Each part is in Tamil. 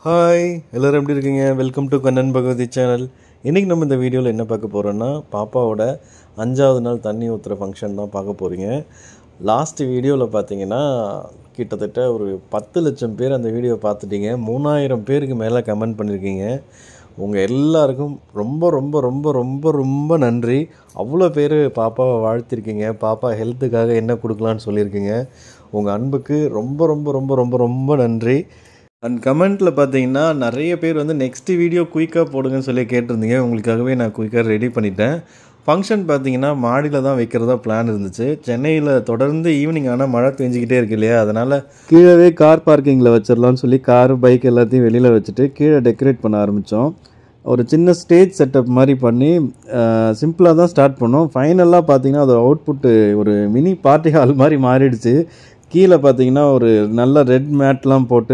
ஹாய் எல்லோரும் எப்படி இருக்கீங்க welcome to Kannan Bhagavathi channel இன்றைக்கி நம்ம இந்த வீடியோவில் என்ன பார்க்க போகிறோன்னா பாப்பாவோட அஞ்சாவது நாள் தண்ணி ஊற்றுற ஃபங்க்ஷன் தான் பார்க்க போகிறீங்க லாஸ்ட் வீடியோவில் பார்த்தீங்கன்னா கிட்டத்தட்ட ஒரு பத்து லட்சம் பேர் அந்த வீடியோ பார்த்துட்டீங்க மூணாயிரம் பேருக்கு மேலே கமெண்ட் பண்ணியிருக்கீங்க உங்கள் எல்லாருக்கும் ரொம்ப ரொம்ப ரொம்ப ரொம்ப ரொம்ப நன்றி அவ்வளோ பேர் பாப்பாவை வாழ்த்திருக்கீங்க பாப்பா ஹெல்த்துக்காக என்ன கொடுக்கலான்னு சொல்லியிருக்கீங்க உங்கள் அன்புக்கு ரொம்ப ரொம்ப ரொம்ப ரொம்ப ரொம்ப நன்றி அண்ட் கமெண்ட்டில் பார்த்தீங்கன்னா நிறைய பேர் வந்து நெக்ஸ்ட் வீடியோ குயிக்காக போடுங்கன்னு சொல்லி கேட்டிருந்தீங்க உங்களுக்காகவே நான் குயிக்காக ரெடி பண்ணிட்டேன் ஃபங்க்ஷன் பார்த்தீங்கன்னா மாடியில் தான் வைக்கிறதா பிளான் இருந்துச்சு சென்னையில் தொடர்ந்து ஈவினிங் ஆனால் மழை பெஞ்சிக்கிட்டே இருக்கு இல்லையா அதனால் கீழவே கார் பார்க்கிங்கில் வச்சிடலாம்னு சொல்லி காரு பைக் எல்லாத்தையும் வெளியில் வச்சுட்டு கீழே டெக்கரேட் பண்ண ஆரம்பித்தோம் ஒரு சின்ன ஸ்டேஜ் செட்டப் மாதிரி பண்ணி சிம்பிளாக தான் ஸ்டார்ட் பண்ணோம் ஃபைனலாக பார்த்தீங்கன்னா அதோட அவுட்புட்டு ஒரு மினி பார்ட்டி ஹால் மாதிரி மாறிடுச்சு கீழே பார்த்தீங்கன்னா ஒரு நல்ல ரெட் மேட்லாம் போட்டு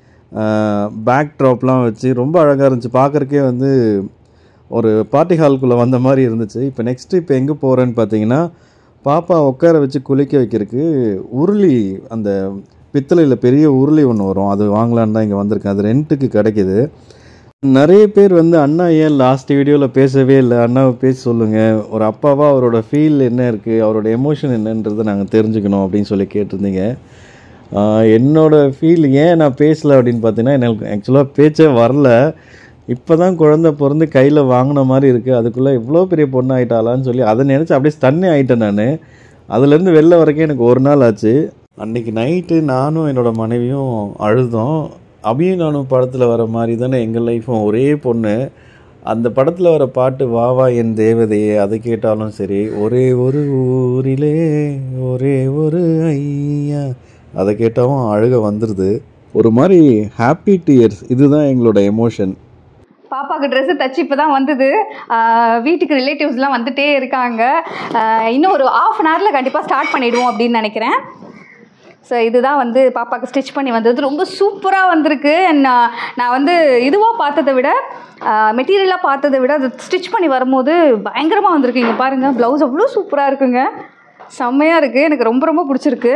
பேக் ட்ராப்லாம் வச்சு ரொம்ப அழகாக இருந்துச்சு பார்க்குறக்கே வந்து ஒரு பார்ட்டி ஹால்குள்ளே வந்த மாதிரி இருந்துச்சு இப்போ நெக்ஸ்ட்டு இப்போ எங்கே போகிறேன்னு பார்த்தீங்கன்னா பாப்பா உட்கார வச்சு குளிக்க வைக்கிறதுக்கு உருளி அந்த பித்தளையில் பெரிய உருளி ஒன்று வரும் அது வாங்கலான்னு தான் இங்கே வந்திருக்கேன் அது ரெண்ட்டுக்கு கிடைக்கிது நிறைய பேர் வந்து அண்ணா ஏன் லாஸ்ட் வீடியோவில் பேசவே இல்லை அண்ணாவை பேசி சொல்லுங்கள் ஒரு அப்பாவாக அவரோட ஃபீல் என்ன இருக்குது அவரோட எமோஷன் என்னன்றதை நாங்கள் தெரிஞ்சுக்கணும் அப்படின்னு சொல்லி கேட்டிருந்தீங்க ஆஹ் என்னோட ஃபீல் ஏன் நான் பேசலை அப்படின்னு பார்த்தீங்கன்னா எனக்கு ஆக்சுவலாக பேச்சே வரல இப்போ தான் குழந்த பிறந்து கையில் வாங்கின மாதிரி இருக்குது அதுக்குள்ளே இவ்வளோ பெரிய பொண்ணு ஆகிட்டாளான்னு சொல்லி அதை நினச்சி அப்படியே ஸ்டன்னே ஆகிட்டேன் நான் அதுலேருந்து வெளில வரைக்கும் எனக்கு ஒரு நாள் ஆச்சு அன்றைக்கி நைட்டு நானும் என்னோடய மனைவியும் அழுதோம் அபியும் நானும் படத்தில் வர மாதிரி தானே எங்கள் லைஃப்பும் ஒரே பொண்ணு அந்த படத்தில் வர பாட்டு வா வா என் தேவதையே அது கேட்டாலும் சரி ஒரே ஒரு ஊரிலே ஒரே ஒரு ஐயா அதை கேட்டாலும் அழுக வந்துடுது ஒரு மாதிரி ஹாப்பி டியர்ஸ் இதுதான் எங்களோட எமோஷன் பாப்பாவுக்கு ட்ரெஸ்ஸு தச்சு இப்போ தான் வந்தது ஆஹ் வீட்டுக்கு ரிலேட்டிவ்ஸ்லாம் வந்துட்டே இருக்காங்க ஆஹ் இன்னும் ஒரு ஆஃப் அன் ஹவரில் கண்டிப்பாக ஸ்டார்ட் பண்ணிவிடுவோம் அப்படின்னு நினைக்கிறேன் ஸோ இதுதான் வந்து பாப்பாவுக்கு ஸ்டிச் பண்ணி வந்தது ரொம்ப சூப்பராக வந்திருக்கு நான் நான் வந்து இதுவாக பார்த்ததை விட மெட்டீரியலாக பார்த்ததை விட அது ஸ்டிச் பண்ணி வரும்போது பயங்கரமாக வந்திருக்கு இங்கே பாருங்கள் ப்ளவுஸ் அவ்வளோ சூப்பராக இருக்குங்க செம்மையாக இருக்குது எனக்கு ரொம்ப ரொம்ப பிடிச்சிருக்கு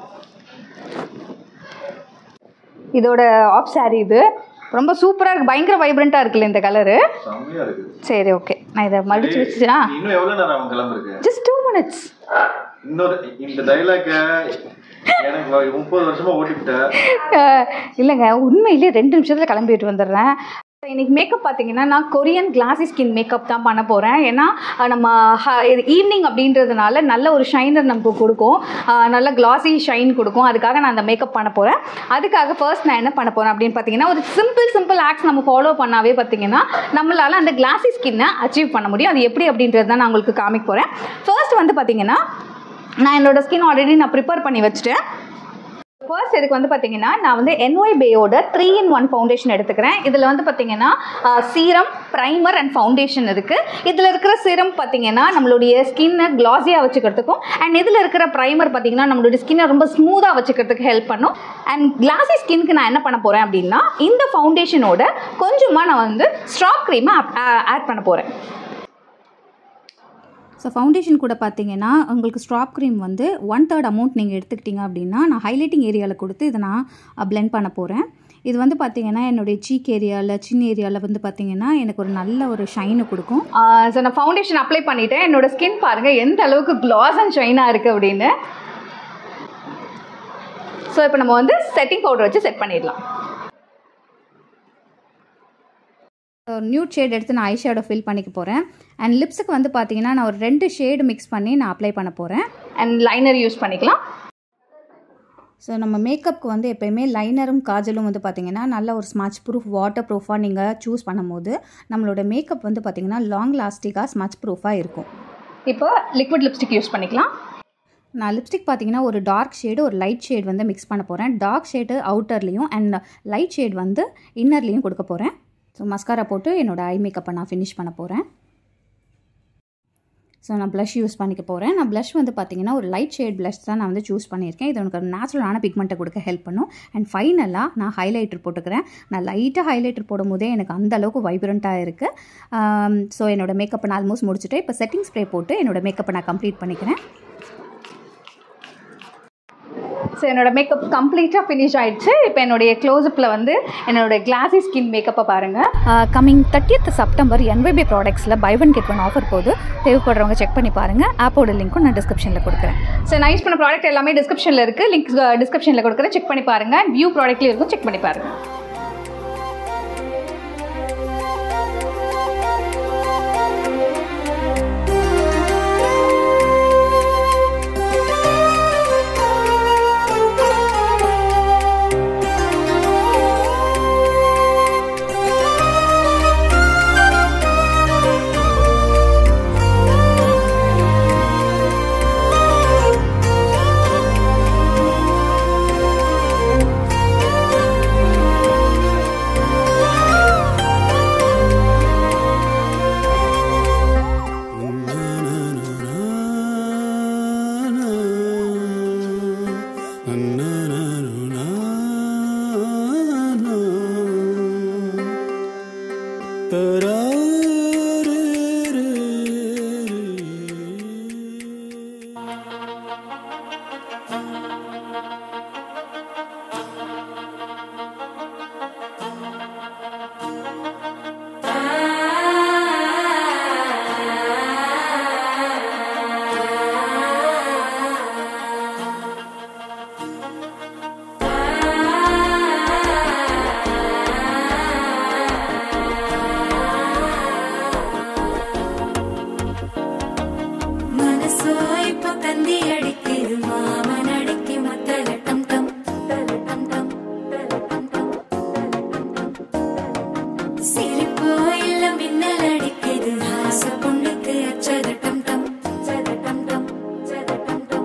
இதோட ஆஃப் saree இது ரொம்ப சூப்பராக இருக்குது பயங்கர வைப்ரண்ட்டாக இருக்குல்ல இந்த கலரு சரி ஓகே நான் இதை மடிச்சு வச்சுட்டா இன்னும் எவ்வளோ நேரம் கிளம்புருக்கு ஜஸ்ட் டூ மினிட்ஸ் இன்னொரு இந்த டைலாக எனக்கு முப்பது வருஷமா ஓட்டிவிட்டேன் இல்லைங்க உண்மையிலேயே ரெண்டு நிமிஷத்தில் கிளம்பிட்டு வந்துடுறேன் இன்னைக்கு மேக்கப் பார்த்தீங்கன்னா நான் கொரியன் கிளாசி ஸ்கின் மேக்கப் தான் பண்ண போகிறேன் ஏன்னா அஹ், நம்ம ஈவினிங் அப்படின்றதுனால நல்ல ஒரு ஷைனர் நமக்கு கொடுக்கும் அஹ், நல்ல கிளாசி ஷைன் கொடுக்கும் அதுக்காக நான் அந்த மேக்கப் பண்ண போகிறேன் அதுக்காக ஃபர்ஸ்ட் நான் என்ன பண்ண போகிறேன் அப்படின்னு பார்த்தீங்கன்னா ஒரு சிம்பிள் சிம்பிள் ஆக்ட்ஸ் நம்ம ஃபாலோ பண்ணாவே பார்த்தீங்கன்னா நம்மளால் அந்த கிளாசி ஸ்கின்னை அச்சீவ் பண்ண முடியும் அது எப்படி அப்படின்றது தான் நான் உங்களுக்கு காமிக்க போகிறேன் ஃபர்ஸ்ட் வந்து பார்த்தீங்கன்னா நான் என்னோட ஸ்கின் ஆல்ரெடி நான் ப்ரிப்பேர் பண்ணி வச்சுட்டேன் ஃபர்ஸ்ட் இதுக்கு வந்து பார்த்தீங்கன்னா நான் வந்து என்ஒய் பேயோட த்ரீ இன் ஒன் ஃபவுண்டேஷன் எடுத்துக்கிறேன் இதில் வந்து பார்த்தீங்கன்னா சீரம் ப்ரைமர் அண்ட் ஃபவுண்டேஷன் இருக்குது இதில் இருக்கிற சீரம் பார்த்தீங்கன்னா நம்மளுடைய ஸ்கின்னை க்ளாஸியாக வச்சுக்கிறதுக்கும் அண்ட் இதில் இருக்கிற ப்ரைமர் பார்த்தீங்கன்னா நம்மளுடைய ஸ்கின்னை ரொம்ப ஸ்மூத்தாக வச்சுக்கிறதுக்கு ஹெல்ப் பண்ணும் அண்ட் கிளாஸி ஸ்கின்க்கு நான் என்ன பண்ண போகிறேன் அப்படின்னா இந்த ஃபவுண்டேஷனோட கொஞ்சமாக நான் வந்து ஸ்ட்ராப் க்ரீமை ஆட் பண்ண போகிறேன் ஸோ ஃபவுண்டேஷன் கூட பார்த்தீங்கன்னா உங்களுக்கு ஸ்ட்ராப் க்ரீம் வந்து ஒன் தேர்ட் அமௌண்ட் நீங்கள் எடுத்துக்கிட்டீங்க அப்படின்னா நான் ஹைலைட்டிங் ஏரியாவில் கொடுத்து இதை நான் பிளெண்ட் பண்ண போகிறேன் இது வந்து பார்த்தீங்கன்னா என்னுடைய சீக் ஏரியாவில் சின்ன ஏரியாவில் வந்து பார்த்தீங்கன்னா எனக்கு ஒரு நல்ல ஒரு ஷைனை கொடுக்கும் ஸோ நான் ஃபவுண்டேஷன் அப்ளை பண்ணிட்டேன் என்னோட ஸ்கின் பாருங்கள் எந்த அளவுக்கு க்ளாஸ் அண்ட் ஷைனாக இருக்குது அப்படின்னு ஸோ இப்போ நம்ம வந்து செட்டிங் பவுடர் வச்சு செட் பண்ணிடலாம் நியூட் ஷேட் எடுத்து நான் ஐ ஷேடோ ஃபில் பண்ணிக்க போகிறேன் அண்ட் லிப்ஸுக்கு வந்து பார்த்தீங்கன்னா நான் ஒரு ரெண்டு ஷேடு மிக்ஸ் பண்ணி நான் அப்ளை பண்ண போகிறேன் அண்ட் லைனர் யூஸ் பண்ணிக்கலாம் ஸோ நம்ம மேக்கப்புக்கு வந்து எப்போயுமே லைனரும் காஜலும் வந்து பார்த்திங்கன்னா நல்ல ஒரு ஸ்மச் ப்ரூஃப் வாட்டர் ப்ரூஃபாக நீங்கள் சூஸ் பண்ணும்போது நம்மளோட மேக்கப் வந்து பார்த்திங்கன்னா லாங் லாஸ்டிக்காக ஸ்மச் ப்ரூஃபாக இருக்கும் இப்போ லிக்விட் லிப்ஸ்டிக் யூஸ் பண்ணிக்கலாம் நான் லிப்ஸ்டிக் பார்த்தீங்கன்னா ஒரு டார்க் ஷேடு ஒரு லைட் ஷேட் வந்து மிக்ஸ் பண்ண போகிறேன் டார்க் ஷேடு அவுட்டர்லேயும் அண்ட் லைட் ஷேட் வந்து இன்னர்லேயும் கொடுக்க போகிறேன் ஸோ மஸ்காரா போட்டு என்னோடய ஐ மேக்கப்பை நான் ஃபினிஷ் பண்ண போகிறேன் ஸோ நான் ப்ளஷ் யூஸ் பண்ணிக்க போகிறேன் நான் ப்ளஷ் வந்து பார்த்தீங்கன்னா ஒரு லைட் ஷேட் ப்ளஷ் தான் நான் வந்து சூஸ் பண்ணியிருக்கேன் இது எனக்கு ஒரு நேச்சுரலான பிக்மெண்ட்டை கொடுக்க ஹெல்ப் பண்ணும் அண்ட் ஃபைனலாக நான் ஹைலைட்டர் போட்டுக்கிறேன் நான் லைட்டாக ஹைலைட்டர் போடும்போதே எனக்கு அந்த அளவுக்கு வைப்ரண்ட்டாக இருக்குது ஸோ என்னோட மேக்கப்பை நான் ஆல்மோஸ்ட் முடிச்சுட்டு இப்போ செட்டிங் ஸ்ப்ரே போட்டு என்னோட மேக்கப்பை நான் கம்ப்ளீட் பண்ணிக்கிறேன் ஸோ என்னோட மேக்கப் கம்ப்ளீட்டாக ஃபினிஷ் ஆயிடுச்சு இப்போ என்னுடைய க்ளோஸ்அப்பில் வந்து என்னோட கிளாஸி ஸ்கின் மேக்கப்பை பாருங்கள் கம்மிங் தேர்ட்டியத் செப்டம்பர் என்வைபி ப்ராடக்ட்ஸில் buy one get one offer போது தேவைப்படுறவங்க செக் பண்ணி பாருங்கள் ஆப்போட லிங்க்கும் நான் டிஸ்கிரிப்ஷனில் கொடுக்குறேன் ஸோ நான் யூஸ் பண்ண ப்ராடக்ட் எல்லாமே டிஸ்கிரிப்ஷனில் இருக்குது லிங்க் டிஸ்கிரிப்ஷனில் கொடுக்குறேன் செக் பண்ணி பாருங்கள் வியூ ப்ராடக்ட்லேயும் இருக்கும் செக் பண்ணி பாருங்கள் மனசோ இப்போ தந்தி அடிக்குது மாமன் அடிக்கு மத்தல டம் டம் தல டம் டம் தல டம் டம் சிரிப்போ இல்ல மின்னல் அடிக்குது ஆசை பொண்ணுக்கு அச்சத டம் டம் சத டம் டம் சத டம் டம்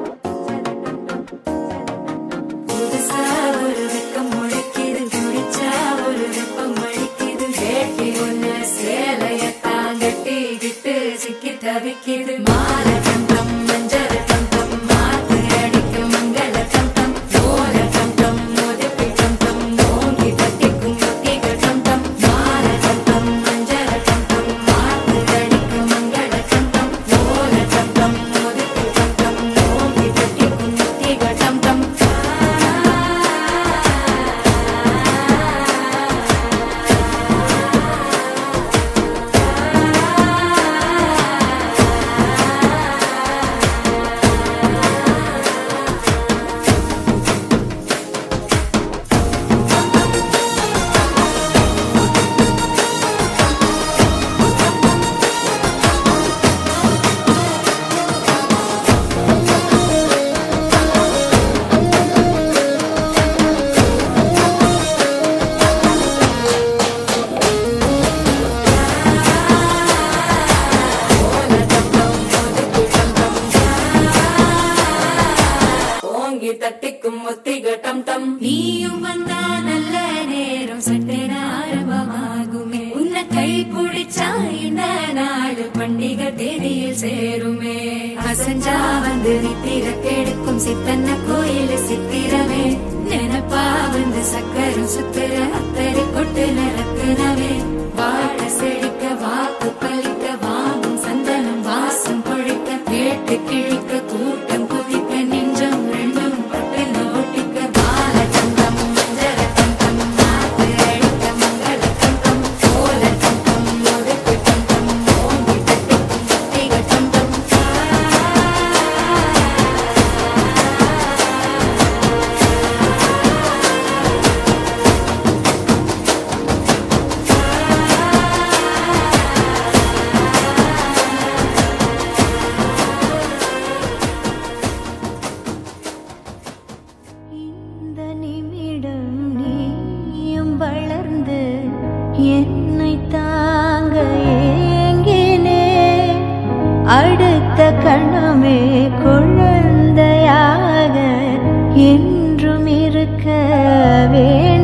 புதுசா ஒரு வெக்கம் முளைக்குது குடிச்சா ஒரு வெப்பம் அடிக்குது வேட்டி ஒண்ணு சேலைய தாங்கட்டி கிட்டு சிக்கி தவிக்குது மாலை டம் டம் மஞ்சள் டம் டம் மாத்து அடிக்கு மங்கள டம் டம் ஓல டம் டம் மோதப்பி டம் டம் ஓங்கி தட்டிக்கும் ஒத்திக டம் டம் மாலை டம் டம் மஞ்சள் டம் டம் மாத்து அடிக்கு மங்கள டம் டம் ஓல டம் டம் மோதப்பி டம் டம் ஓங்கி தட்டிக்கும் ஒத்திக டம் டம் ஓங்கி தட்டிக்கும் ஒத்திக டம் டம் நீயும் வந்தா நல்ல நேரம் சட்டென ஆரம்பமாகுமே உன்னை கை பிடிச்சா இந்த நாடு பண்டிகை தேதியில் சேருமே அசஞ்சா வந்து நித்திர கெடுக்கும் சித்தன்ன கோயில் சித்திரமே நினப்பா வந்து சக்கரம் சுத்துற அத்தரை கொட்டு நிறத்துனவே வாழ செழிக்க வாக்கு பலிக்க வாங்கும் சந்தனம் வாசம் பொழிக்க கேட்டு கிழிக்க கூட்டம் குதிக்க நெஞ்சம் ரெண்டும் பட்டு ஒட்டிக்க பால தந்தம் மஞ்சள தந்தம் நாத்து அடிக்க மங்கள தந்தம் கோல தந்தம் ஒதுக்கு தந்தம் ஓங்கி தட்டிக்கும் ஒத்திக தந்தம் இந்த நிமிடம் நீயும் வளர்ந்து என்னை தாங்க ஏங்கினே அடுத்த கணமே குழந்தையாக என்றும் இருக்க வேண்டும்